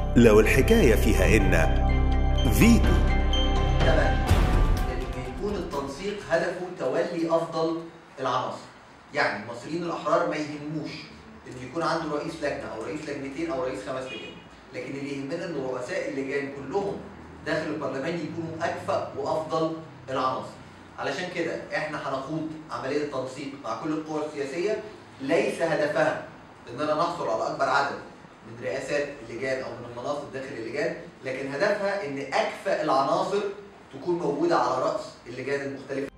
لو الحكاية فيها إن فيتو تمام ان يكون التنسيق هدفه تولي افضل العناصر يعني المصريين الاحرار ما يهموش ان يكون عنده رئيس لجنه او رئيس لجنتين او رئيس خمس لجان لكن اللي يهمنا ان رؤساء اللجان كلهم داخل البرلمان يكونوا اكفأ وافضل العناصر علشان كده احنا هنخوض عمليه تنسيق مع كل القوى السياسيه ليس هدفها اننا نحصل على اكبر عدد من رئاسات اللجان او من المناصب داخل اللجان لكن هدفها ان اكفأ العناصر تكون موجوده على راس اللجان المختلفه